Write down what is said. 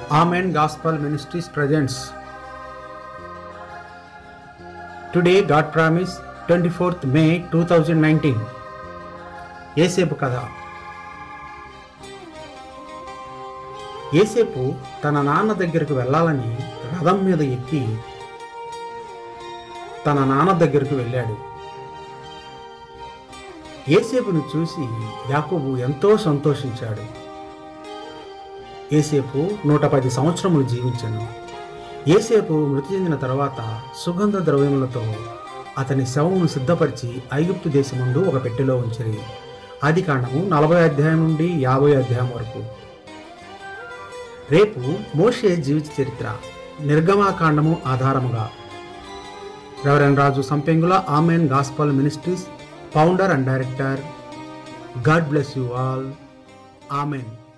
Amen Gospel Ministries presents. Today, God promise 24th May 2019. ఏసేపు కథ ఏసేపు తన నాన్న దగ్గరకు వెళ్ళాలని రథం మీద ఎక్కి తన నాన్న దగ్గరకు వెళ్ళాడు ఏసేపును చూసి యాకోబు ఎంతో సంతోషించాడు ఏసేపు నూట పది సంవత్సరములు జీవించను ఏసేపు మృతి చెందిన తర్వాత సుగంధ ద్రవ్యములతో అతని శవమును సిద్ధపరిచి ఐగుప్తు దేశముందు ఒక పెట్టెలో ఉంచిరి ఆది కాండము నలభై అధ్యాయం నుండి యాభై అధ్యాయం వరకు రేపు మోషే జీవిత చరిత్ర నిర్గమాకాండము ఆధారముగా reverend Raju Sampengula amen gospel ministries founder and director God bless you all amen